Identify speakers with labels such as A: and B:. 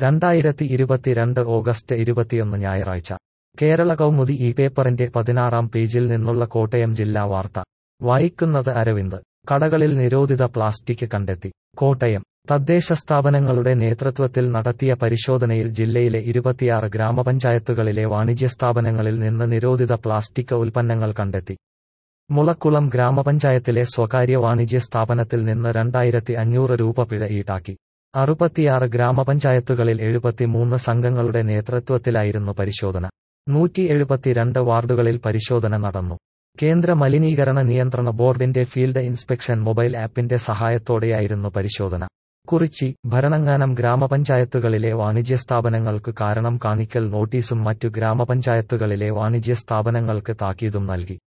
A: രണ്ടായിരത്തി ഇരുപത്തിരണ്ട് ഓഗസ്റ്റ് ഇരുപത്തിയൊന്ന് ഞായറാഴ്ച കേരള കൗമുദി ഈ പേപ്പറിന്റെ പതിനാറാം പേജിൽ നിന്നുള്ള കോട്ടയം ജില്ലാ വാർത്ത വായിക്കുന്നത് അരവിന്ദ് കടകളിൽ നിരോധിത പ്ലാസ്റ്റിക് കണ്ടെത്തി കോട്ടയം തദ്ദേശ സ്ഥാപനങ്ങളുടെ നേതൃത്വത്തിൽ നടത്തിയ പരിശോധനയിൽ ജില്ലയിലെ ഇരുപത്തിയാറ് ഗ്രാമപഞ്ചായത്തുകളിലെ വാണിജ്യ സ്ഥാപനങ്ങളിൽ നിന്ന് നിരോധിത പ്ലാസ്റ്റിക് ഉൽപ്പന്നങ്ങൾ കണ്ടെത്തി മുളക്കുളം ഗ്രാമപഞ്ചായത്തിലെ സ്വകാര്യ വാണിജ്യ സ്ഥാപനത്തിൽ നിന്ന് രണ്ടായിരത്തി അഞ്ഞൂറ് രൂപ പിഴ ഈടാക്കി അറുപത്തിയാറ് ഗ്രാമപഞ്ചായത്തുകളിൽ എഴുപത്തിമൂന്ന് സംഘങ്ങളുടെ നേതൃത്വത്തിലായിരുന്നു പരിശോധന നൂറ്റി എഴുപത്തിരണ്ട് വാർഡുകളിൽ പരിശോധന നടന്നു കേന്ദ്ര മലിനീകരണ നിയന്ത്രണ ബോർഡിന്റെ ഫീൽഡ് ഇൻസ്പെക്ഷൻ മൊബൈൽ ആപ്പിന്റെ സഹായത്തോടെയായിരുന്നു പരിശോധന കുറിച്ചി ഭരണങ്ങാനം ഗ്രാമപഞ്ചായത്തുകളിലെ വാണിജ്യ സ്ഥാപനങ്ങൾക്ക് കാരണം കാണിക്കൽ നോട്ടീസും മറ്റു ഗ്രാമപഞ്ചായത്തുകളിലെ വാണിജ്യ സ്ഥാപനങ്ങൾക്ക് താക്കീതും നൽകി